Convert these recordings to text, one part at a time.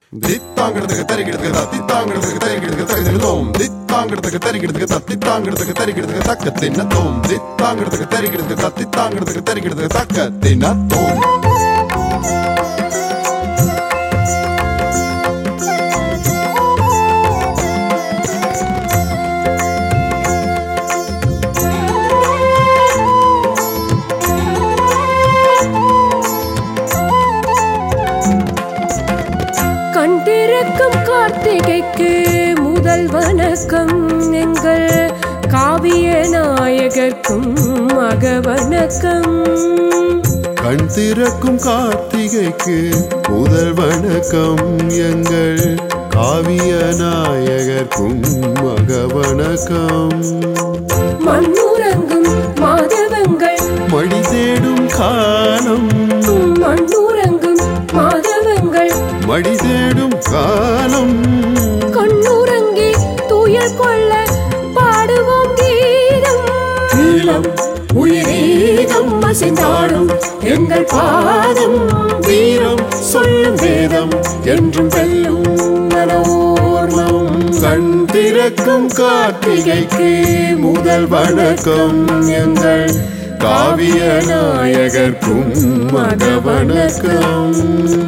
தித்தாங்கிறதுக்கு தரிக்கிறதுக்கு தத்தித்தாங்கிறதுக்கு தரிக்கிறதுக்கு தகுதிகளும் தித்தாங்கிறதுக்கு தரிக்கிறதுக்கு தத்தித்தாங்கிறதுக்கு தரிக்கிறதுக்கு தக்க தின்னத்தோம் தித்தாங்கிறதுக்கு தரிக்கிறதுக்கு தத்தித்தாங்கிறதுக்கு தரிக்கிறதுக்கு தக்க தின்னத்தோம் கண்டிருக்கும் கார்த்திகைக்கு முதல் வணக்கம் எங்கள் காவிய நாயகர்க்கும் மக வணக்கம் கண் திறக்கும் கார்த்திகைக்கு முதல் வணக்கம் எங்கள் காவிய நாயகர்க்கும் மக வணக்கம் மண்ணுறங்கும் மாதவங்கள் மடி தேடும் காலம் மண்ணுறங்கும் மாதவங்கள் மடி தேடும் காலம் கண்ணுறங்கி துயர் கொள்ள பாடுவோம் கீதம் ஈழம் உயிரீதம் அசைந்தாடும் எங்கள் பாதம் வீரம் சொல்லும் வேதம் என்றும் வெல்லும் மனோர்மம் கண் திறக்கும் கார்த்திகைக்கு முதல் வணக்கம் எங்கள் காவிய நாயகர்க்கும் மக வணக்கம்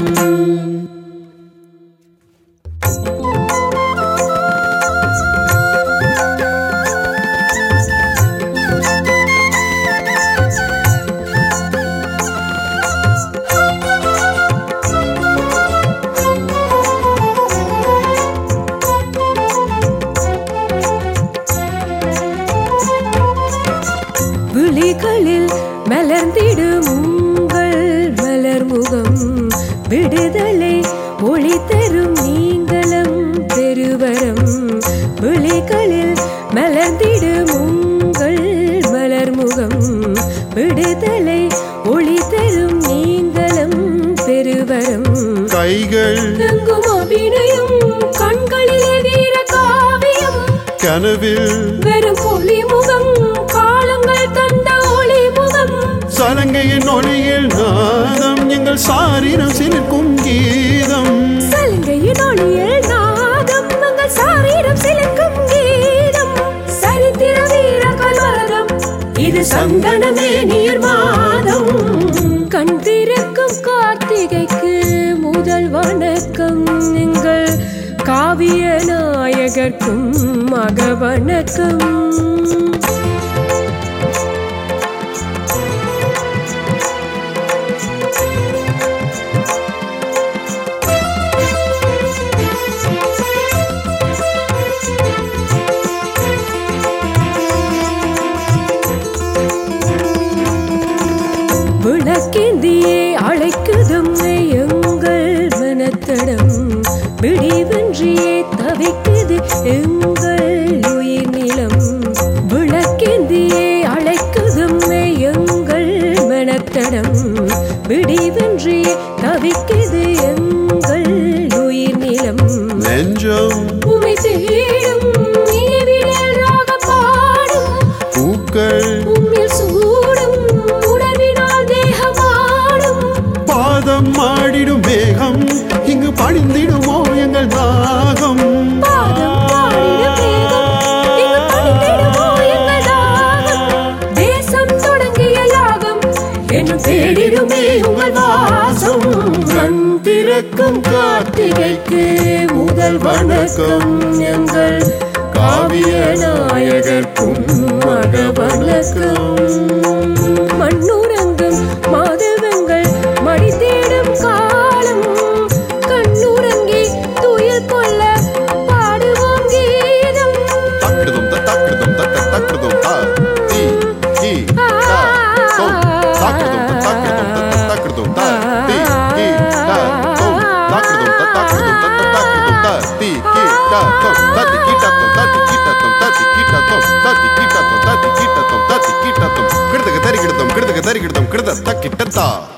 விழிகளில் மலர்ந்திடும் உங்கள் மலர் முகம் விடுதலை ஒளி தரும் நீங்களும் பெருவரம் விழிகளில் மலர்ந்திடும் உங்கள் மலர் முகம் விடுதலை ஒளி தரும் நீங்களும் பெருவரம் கைகள் எங்கும் அபிநயம் கண்களிலே வீர காவியம் கனவில் வெறும் பொலி முகம் காலங்கள் தந்த ஒளி முகம் சலங்கையின் ஒளியில் நாதம் எங்கள் சாரீரம் சிலிர்க்கும் கீதம் சலங்கையின் ஒளியில் நாதம் மங்கள் சாரீரம் சிலுக்கும் கீதம் சரித்திர வீர கல்வரதம் இது சந்தனமே நீர் மாதம் கண் திறக்கும் கார்த்திகைக்கு முதல் வணக்கம் எங்கள் காவிய நாயகர்க்கும் மக வணக்கம் விளக்கேந்தியே அழைக்குதும் எங்கள் மனத்தடம் விடிவென்றியே தவிக்குது எங்கள் உயிர் நிலம் விளக்கேந்தியே அழைக்குதும் எங்கள் மனத்தடம் விடிவென்றியே தவிக்குது எங்கள் உயிர் நிலம் நெஞ்சம் உமை தேடும் நீவிடல் ராக பாடும் பூக்கள் உம்மில் சூடும் உணர்வினால் தேகமாடும் பாதம் ஆடிடும் மேகம் இங்கு பணிந்திடுமோ எங்கள் தாகம் பாதம் பாடிட வேகம் இங்கு பணிந்திடுமோ எங்கள் தாகம் தேசம் தொடங்கிய யாகம் என்னும் தேடிடுமே உங்கள் வாசம் கண் திறக்கும் கார்த்திகைக்கு முதல் வணக்கம் எங்கள் காவிய நாயகர்க்கும் மக வணக்கம் மண்ணுறங்கும் மாதவங்கள் மடி தேடும் காலம் கண்ணுறங்கி துயில் கொள்ள பாடுவோம் கீதம் தக்கிடுதும் த தக்கிடுதும் தக்க தக்கிடுதும் த தி கி த தொம் தக்கிடுதும் த தக்கிடுதும் த தக்கிடுதும் த தி கி த தொம் தக்கிடுதும் த தக்கிடுதும் த தக்கிடுதும் த தி கி த தொம் ததி கி த தொம் ததி கி த தொம் ததி கி த தொம் ததி கி த தொம் ததி கி த தொம் ததி கி த தொம் கிடுதக தரிகிடுதும் கிடுதக தரிகிடுதும் கிடுத தக்கிட்டத்தா